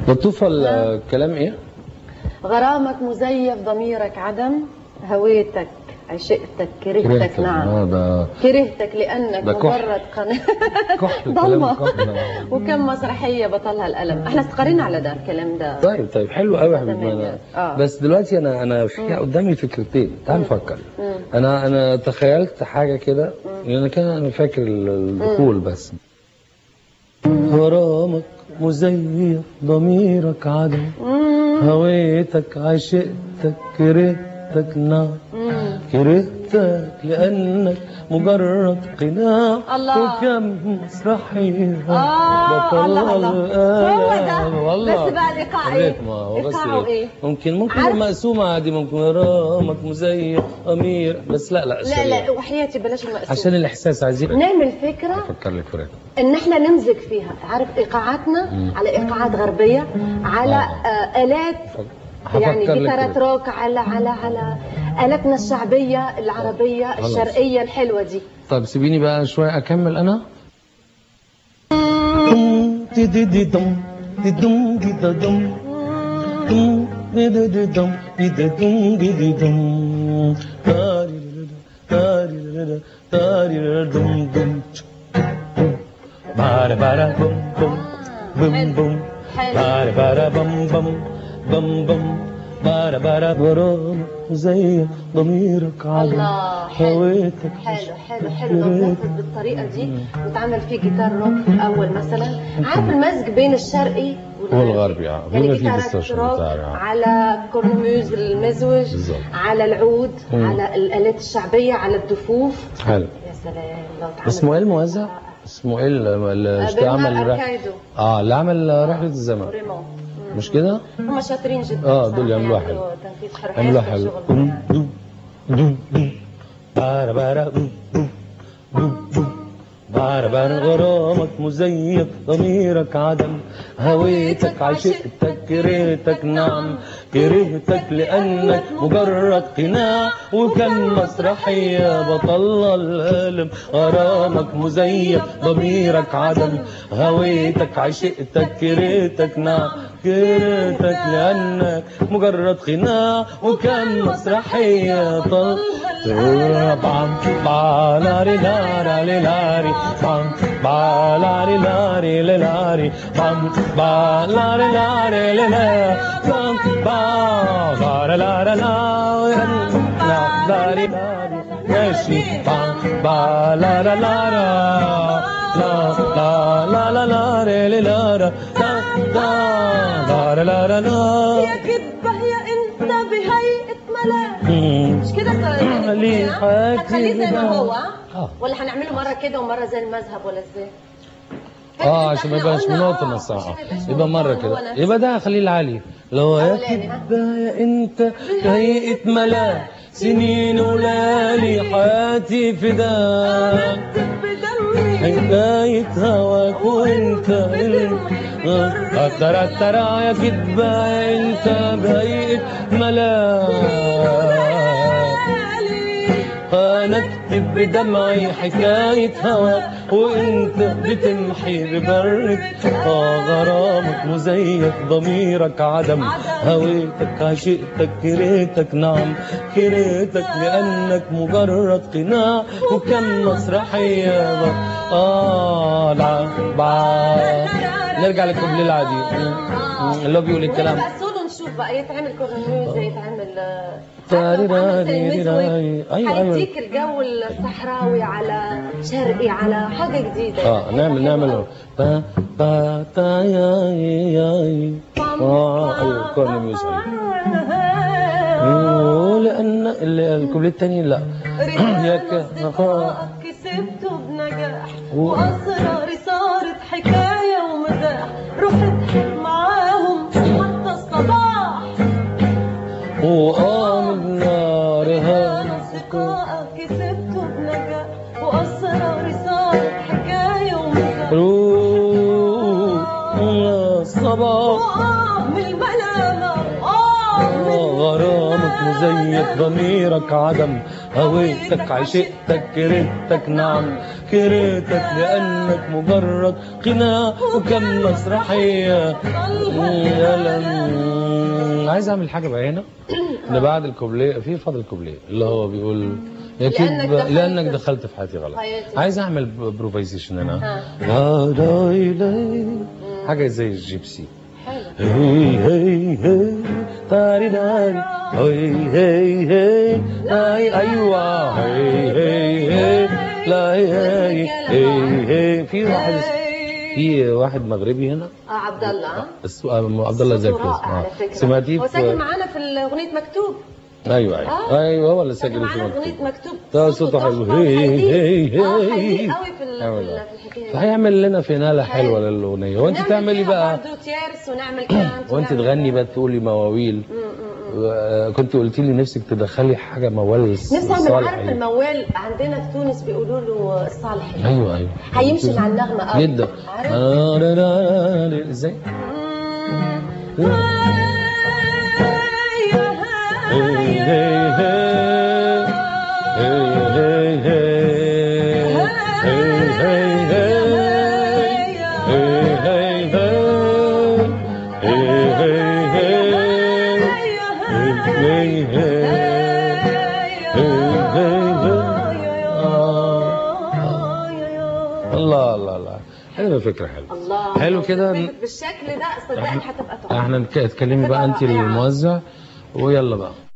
لطوفة الكلام ايه؟ غرامك مزيف ضميرك عدم هويتك عشقتك كرهتك نعم اه ده كرهتك لانك ده كحل. مجرد قناه كحل ضلمه كلام كحل. وكم مسرحيه بطلها الالم احنا استقرينا على ده الكلام ده طيب طيب حلو قوي يا حبيبي تمام. أنا- آه. بس دلوقتي انا انا في قدامي فكرتين تعال نفكر مم. انا انا تخيلت حاجه كده انا كان انا فاكر ال- الدخول بس غرامك مزيف ضميرك عدم مم. هويتك عشقتك كرهتك نعم مم. كرهتك لأنك مجرد قناع الله. وكم مسرحية آه، بطل الله، الله. الآلام. هو ده. والله بس بقى الإيقاع إيه؟ الريتم، آه، هو بس إيقاعه الريتم. إيه؟ ممكن ممكن عارف- مقسومة عادي ممكن رامك مزيف أمير بس لا لا لا سريع. لا وحياتي بلاش المقسوم عشان الإحساس عايزين نعمل فكره أفكر لك في ريتم ان احنا نمزج فيها عارف ايقاعاتنا على ايقاعات غربيه على آه. آه الات يعني هفكر لك جيتارات كده. روك على على على الاتنا الشعبيه العربيه خلاص. الشرقيه الحلوه دي طب سيبيني بقى شوية أكمل أنا Bara bara bum bum bum bum حلو bara bara bum bum bum bum bara bara غرام زي ضميرك عدم الله حلو هويتك حلو حلو حلو لو ننفذ بالطريقه دي وتعمل فيه جيتار روك في الاول مثلا عارف المزج بين الشرقي والغربي، آه. يعني بما فيه جيتارات distortion روك بتاعي، آه. على كورنموز المزوج بالظبط. على العود مم. على الالات الشعبيه على الدفوف حلو يا سلام لو تعمل اسمه ايه الموزع؟ اسمه ايه اللي اللي عمل بنهار رح... اركايدو اه اللي عمل رحلة الزمن ريمون مش كده؟ هم شاطرين جدا آه، صراحة، دول يعملوها يعملوا حلو. تنفيذ حلو عملوها حلو حلو الشغل بوم بتاعهم. بوم بوم بوم بارا بارا بوم بوم بوم بوم بارا بارا غرامك مزيف ضميرك عدم هويتك عشقتك كرهتك نعم كرهتك لأنك مجرد قناع وكان مسرحية بطل الألم غرامك مزيف ضميرك عدم هويتك عشقتك كرهتك نعم كرهتك لأنك مجرد قناع وكان مسرحية طل بام بالاري لاري لاري بام بالاري لاري لاري بام بالاري لاري لاري بام بالاري لاري لاري لاري ماشي بام بالاري لاري لا لا لا لا لا ري لا لا لا لا لا لا لا يا كدبة يا انت بهيئة ملاك مش كده ليه حياتي هتخليه زي ما هو آه. ها؟ ولا هنعمله مرة كده ومرة زي المذهب ولا ازاي؟ اه عشان ما يبقاش منوطن الصراحه يبقى مره كده يبقى ده خليه العالي لو يا أولاني، ها؟ كده يا انت هيئه ملاك سنين وليالي حياتي فداك حكاية هواك وانت انت ترى ترى يا كدبة انت بهيئة ملاك انا اكتب بدمعي حكاية هواك وانت بتمحي ببرك اه غرامك مزيف ضميرك عدم هويتك عشقتك كرهتك نعم كرهتك لانك مجرد قناع وكم مسرحية اه لا با- نرجع للكوبليه العادي اللي هو بيقول الكلام بقى سولو نشوف بقى يتعمل كورنموز يتعمل آه، تاري عارف لو عملت راري المزوج، راري. أيوة، أيوة. هيديك الجو الصحراوي على شرقي على حاجة جديدة اه نعمل نعمل با با تا يا يا اه ايوه كورن ميوزك أيوة. لان ال- الكوبليه الثاني لا ياك أصدقائك كسبته بنجاح و- وأسراري صارت حكاية ومزاح رحت معاهم حتى الصباح وقام النار ها أصدقائك كسبته بنجاح وأسراري صارت حكاية ومزاح روح الصباح وآه من الملامة آه غرامك مزيف ضميرك عدم هويتك عشقتك كرهتك نعم كرهتك لأنك مجرد قناع وكم مسرحية يا لم عايز أعمل حاجة بقى هنا إن بعد الكوبليه في فاضل كوبليه اللي هو بيقول أكيد لأنك ب- دخلت- لأنك دخلت في حياتي غلط حياتي. عايز أعمل بروفايزيشن هنا ها. لا لا لا حاجة زي الجيبسي حلو هي هي هي تاري داري هي هي هي هاي ايوه هي هي هي لا هي هي هي هي في واحد في واحد مغربي هنا اه عبد الله ها؟ اسمه عبد الله صوته زكي رائع على آه. فكرة سمعتيه هو ساكن في معانا في اغنيه مكتوب ايوه ايوه آه. ايوه هو اللي ساكن سجل معانا في في اغنيه مكتوب ده صوته حلو. تحفة هي- وحقيقي. هي- اه هي- حقيقي قوي في ال- أيوة. في ال- في الحكايه دي. فهيعمل لنا فينالة حلوة للأغنية وأنت نعمل تعملي فيها بقى برضه تيارس ونعمل كانت وأنت ونعمل- تغني بقى تقولي مواويل م- م- م. آه، كنت قلت لي نفسك تدخلي حاجة موال نفسي اعمل صالح عارف يعني. الموال عندنا في تونس بيقولوا له الصالحي ايوه ايوه هيمشي مع النغمه قوي جدا عارف آه، لا، لا، لا، ازاي هي هي هي هي هي هي هي هي هي الله الله الله حلوة فكرة حلوة الله حلو كده. بالشكل ده صدقني هتبقى تحفه احنا نتكلمي بقى انت الموزع ويلا بقى